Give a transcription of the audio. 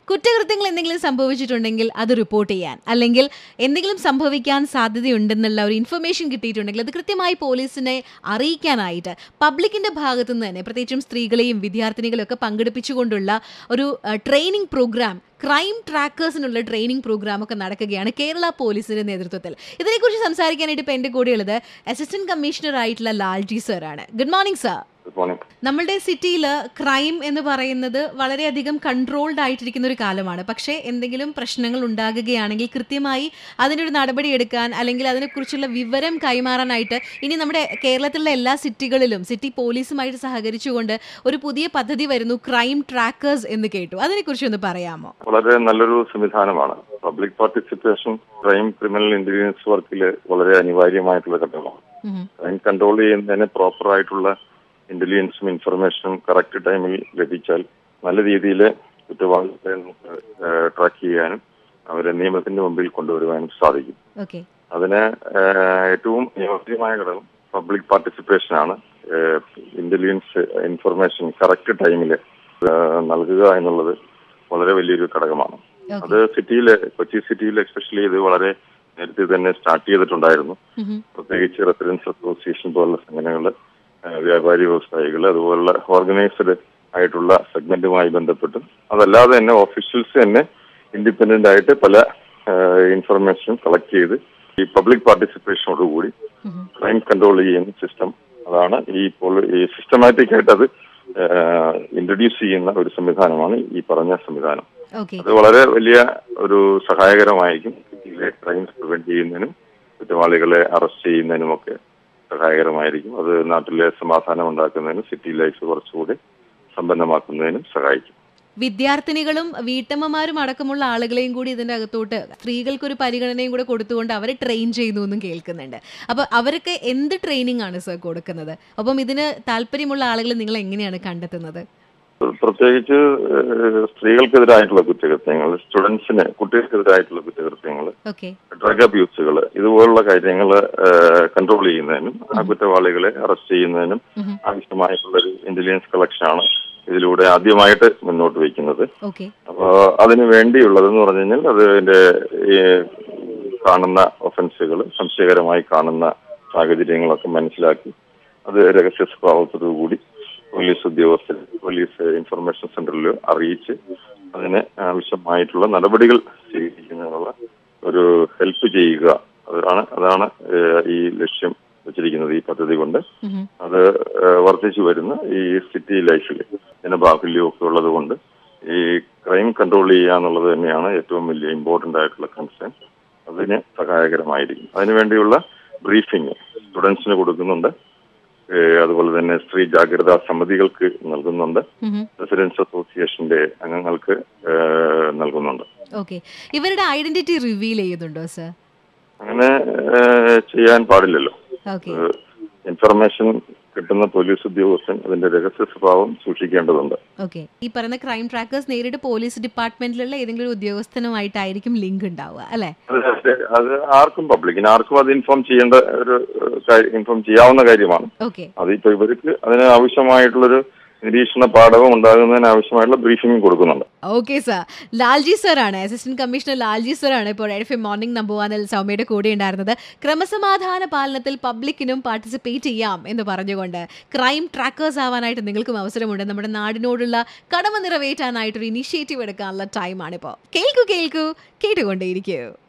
കുറ്റകൃത്യങ്ങൾ എന്തെങ്കിലും സംഭവിച്ചിട്ടുണ്ടെങ്കിൽ അത് റിപ്പോർട്ട് ചെയ്യാൻ അല്ലെങ്കിൽ എന്തെങ്കിലും സംഭവിക്കാൻ സാധ്യതയുണ്ടെന്നുള്ള ഒരു ഇൻഫർമേഷൻ കിട്ടിയിട്ടുണ്ടെങ്കിൽ അത് കൃത്യമായി പോലീസിനെ അറിയിക്കാനായിട്ട് പബ്ലിക്കിന്റെ ഭാഗത്തു നിന്ന് തന്നെ പ്രത്യേകിച്ചും സ്ത്രീകളെയും വിദ്യാർത്ഥിനികളെയും ഒക്കെ പങ്കെടുപ്പിച്ചുകൊണ്ടുള്ള ഒരു ട്രെയിനിങ് പ്രോഗ്രാം ക്രൈം ട്രാക്കേഴ്സിനുള്ള ട്രെയിനിങ് പ്രോഗ്രാം ഒക്കെ നടക്കുകയാണ് കേരള പോലീസിന്റെ നേതൃത്വത്തിൽ ഇതിനെക്കുറിച്ച് സംസാരിക്കാനായിട്ട് ഇപ്പം എൻ്റെ കൂടെയുള്ളത് അസിസ്റ്റന്റ് കമ്മീഷണർ ആയിട്ടുള്ള ലാൽജി സർ ആണ് good morning sir good morning നമ്മളുടെ സിറ്റിയിൽ ക്രൈം എന്ന് പറയുന്നത് വളരെയധികം കൺട്രോൾഡ് ആയിട്ടിരിക്കുന്ന ഒരു കാലമാണ് പക്ഷേ എന്തെങ്കിലും പ്രശ്നങ്ങൾ ഉണ്ടാകുകയാണെങ്കിൽ കൃത്യമായി അതിനൊരു നടപടി എടുക്കാൻ അല്ലെങ്കിൽ അതിനെക്കുറിച്ചുള്ള വിവരം കൈമാറാനായിട്ട് ഇനി നമ്മുടെ കേരളത്തിലുള്ള എല്ലാ സിറ്റികളിലും സിറ്റി പോലീസുമായിട്ട് സഹകരിച്ചുകൊണ്ട് ഒരു പുതിയ പദ്ധതി വരുന്നു ക്രൈം ട്രാക്കേഴ്സ് എന്ന് കേട്ടു അതിനെക്കുറിച്ച് ഒന്ന് പറയാമോ വളരെ നല്ലൊരു സംവിധാനമാണ് public participation crime criminal intelligence വർക്കിൽ വളരെ അനിവാര്യമായിട്ടുള്ള ഘട്ടമാണ് ഉം. ക്രൈം കൺട്രോൾ ചെയ്യുന്നതിന് പ്രോപ്പർ ആയിട്ടുള്ള ഇന്റലിജൻസും ഇൻഫർമേഷനും കറക്റ്റ് ടൈമിൽ ലഭിച്ചാൽ നല്ല രീതിയിൽ കുറ്റവാളികളെ നമുക്ക് ട്രാക്ക് ചെയ്യാനും അവരെ നിയമത്തിന്റെ മുമ്പിൽ കൊണ്ടുവരുവാനും സാധിക്കും ഓക്കെ അതിന് ഏഹ്, ഏറ്റവും യോഗ്യമായ ഘടകം പബ്ലിക് പാർട്ടിസിപ്പേഷൻ ആണ് ഇന്റലിജൻസ് ഇൻഫർമേഷൻ കറക്റ്റ് ടൈമിൽ നൽകുക എന്നുള്ളത് വളരെ വലിയൊരു ഘടകമാണ് അത് സിറ്റിയില് കൊച്ചി സിറ്റിയിൽ എസ്പെഷ്യലി ഇത് വളരെ നേരത്തെ തന്നെ സ്റ്റാർട്ട് ചെയ്തിട്ടുണ്ടായിരുന്നു പ്രത്യേകിച്ച് റെസിഡൻസ് അസോസിയേഷൻ പോലുള്ള സംഘടനകൾ വ്യാപാരി വ്യവസായികൾ അതുപോലുള്ള ഓർഗനൈസ്ഡ് ആയിട്ടുള്ള സെഗ്മെന്റുമായി ബന്ധപ്പെട്ടും അതല്ലാതെ തന്നെ ഓഫീഷ്യൽസ് തന്നെ ഇൻഡിപെൻഡന്റ് ആയിട്ട് പല ഇൻഫർമേഷനും കളക്ട് ചെയ്ത് ഈ പബ്ലിക് പാർട്ടിസിപ്പേഷനോടുകൂടി ക്രൈം കൺട്രോൾ ചെയ്യുന്ന സിസ്റ്റം അതാണ് ഈ പോളി- ഈ സിസ്റ്റമാറ്റിക് ആയിട്ട് അത് ഇൻട്രൊഡ്യൂസ് ചെയ്യുന്ന ഒരു സംവിധാനമാണ് ഈ പറഞ്ഞ സംവിധാനം ഓക്കെ അത് വളരെ വലിയ ഒരു സഹായകരമായിരിക്കും സിറ്റിയിലെ ക്രൈംസ് പ്രിവെന്റ് ചെയ്യുന്നതിനും കുറ്റവാളികളെ അറസ്റ്റ് ചെയ്യുന്നതിനുമൊക്കെ സഹായകരമായിരിക്കും അത് നാട്ടിലെ സമാധാനം ഉണ്ടാക്കുന്നതിനും സിറ്റി ലൈഫ് കുറച്ചുകൂടി സമ്പന്നമാക്കുന്നതിനും സഹായിക്കും വിദ്യാർത്ഥിനികളും വീട്ടമ്മമാരും അടക്കമുള്ള ആളുകളെയും കൂടി ഇതിന്റെ അകത്തോട്ട് സ്ത്രീകൾക്കൊരു പരിഗണനയും കൂടെ കൊടുത്തുകൊണ്ട് അവരെ ട്രെയിൻ ചെയ്യുന്നു എന്നും കേൾക്കുന്നുണ്ട് അപ്പൊ അവർക്ക് എന്ത് ട്രെയിനിങ് ആണ് സർ കൊടുക്കുന്നത് അപ്പം ഇതിന് താല്പര്യമുള്ള ആളുകളെ നിങ്ങൾ എങ്ങനെയാണ് കണ്ടെത്തുന്നത് പ്രത്യേകിച്ച് ഏഹ്, സ്ത്രീകൾക്കെതിരായിട്ടുള്ള കുറ്റകൃത്യങ്ങൾ സ്റ്റുഡൻസിന് കുട്ടികൾക്കെതിരായിട്ടുള്ള കുറ്റകൃത്യങ്ങൾ ഓക്കെ ഡ്രഗ് അബ്യൂസുകൾ ഇതുപോലുള്ള കാര്യങ്ങൾ കൺട്രോൾ ചെയ്യുന്നതിനും ആ കുറ്റവാളികളെ അറസ്റ്റ് ചെയ്യുന്നതിനും ആവശ്യമായിട്ടുള്ള ഒരു ഇന്റലിജൻസ് കളക്ഷനാണ് ഇതിലൂടെ ആദ്യമായിട്ട് മുന്നോട്ട് വയ്ക്കുന്നത് ഓക്കെ അപ്പോൾ അതിന് വേണ്ടിയുള്ളതെന്ന് പറഞ്ഞു കഴിഞ്ഞാൽ അത് അതിന്റെ ഈ കാണുന്ന ഒഫൻസുകൾ സംശയകരമായി കാണുന്ന സാഹചര്യങ്ങളൊക്കെ മനസ്സിലാക്കി അത് രഹസ്യ സ്വഭാവത്തോടുകൂടി പോലീസ് ഉദ്യോഗസ്ഥർ പോലീസ് ഇൻഫർമേഷൻ സെന്ററിൽ അറിയിച്ച് അതിന് ആവശ്യമായിട്ടുള്ള നടപടികൾ സ്വീകരിക്കുന്നതിനുള്ള ഒരു ഹെൽപ്പ് ചെയ്യുക അതാണ് അതാണ് ഏഹ്, ഈ ലക്ഷ്യം വെച്ചിരിക്കുന്നത് ഈ പദ്ധതി കൊണ്ട് അത് ഏഹ്, വർദ്ധിച്ചു വരുന്ന ഈ സിറ്റി ലൈഫിൽ ജനബാഹുല്യമൊക്കെ ഉള്ളത് കൊണ്ട് ഈ ക്രൈം കൺട്രോൾ ചെയ്യുക എന്നുള്ളത് തന്നെയാണ് ഏറ്റവും വലിയ ഇമ്പോർട്ടന്റ് ആയിട്ടുള്ള കൺസേൺ അതിന് സഹായകരമായിരിക്കും അതിനുവേണ്ടിയുള്ള ബ്രീഫിംഗ് സ്റ്റുഡൻസിന് കൊടുക്കുന്നുണ്ട് ഏഹ്, അതുപോലെ തന്നെ സ്ത്രീ ജാഗ്രതാ സമിതികൾക്ക് നൽകുന്നുണ്ട് റെസിഡൻസ് അസോസിയേഷന്റെ അംഗങ്ങൾക്ക് ഏഹ്, നൽകുന്നുണ്ട് ഓക്കെ ഇവരുടെ ഐഡന്റിറ്റി റിവീൽ ചെയ്യുന്നുണ്ടോ സർ അങ്ങനെ ഏഹ്, ചെയ്യാൻ പാടില്ലല്ലോ ഓക്കെ ഇൻഫർമേഷൻ കിട്ടുന്ന പോലീസ് ഉദ്യോഗസ്ഥൻ അതിന്റെ രഹസ്യ സ്വഭാവം സൂക്ഷിക്കേണ്ടതുണ്ട് ഓക്കെ ഈ പറയുന്ന ക്രൈം ട്രാക്കേഴ്സ് നേരിട്ട് പോലീസ് ഡിപ്പാർട്ട്മെന്റിലുള്ള ഏതെങ്കിലും ഒരു ഉദ്യോഗസ്ഥനുമായിട്ടായിരിക്കും ലിങ്ക് ഉണ്ടാവുക അല്ലെ അത് അത് ആർക്കും പബ്ലിക്കിന് ആർക്കും അത് ഇൻഫോം ചെയ്യേണ്ട ഒരു ഇൻഫോം ചെയ്യാവുന്ന കാര്യമാണ് ഓക്കെ അതിപ്പോ ഇവർക്ക് അതിന് ആവശ്യമായിട്ടുള്ളൊരു നിരീക്ഷണ പാഠവും ഉണ്ടാകുന്നതിന് ആവശ്യമായിട്ടുള്ള ബ്രീഫിംഗ് കൊടുക്കുന്നുണ്ട് ഓക്കെ സർ ലാൽജി സർ ആണ് അസിസ്റ്റന്റ് കമ്മീഷണർ ലാൽജി സർ ആണ് ഇപ്പോൾ എഫ് എം മോർണിംഗ് നമ്പർ വണ്ണിൽ സൗമ്യയുടെ കൂടെ ഉണ്ടായിരുന്നത് ക്രമസമാധാന പാലനത്തിൽ പബ്ലിക്കിനും പാർട്ടിസിപ്പേറ്റ് ചെയ്യാം എന്ന് പറഞ്ഞുകൊണ്ട് ക്രൈം ട്രാക്കേഴ്സ് ആവാനായിട്ട് നിങ്ങൾക്കും അവസരമുണ്ട് നമ്മുടെ നാടിനോടുള്ള കടമ നിറവേറ്റാനായിട്ടൊരു ഇനിഷ്യേറ്റീവ് എടുക്കാനുള്ള ടൈമാണിപ്പോൾ കേൾക്കൂ കേൾക്കൂ കേട്ടുകൊണ്ടേയിരിക്കൂ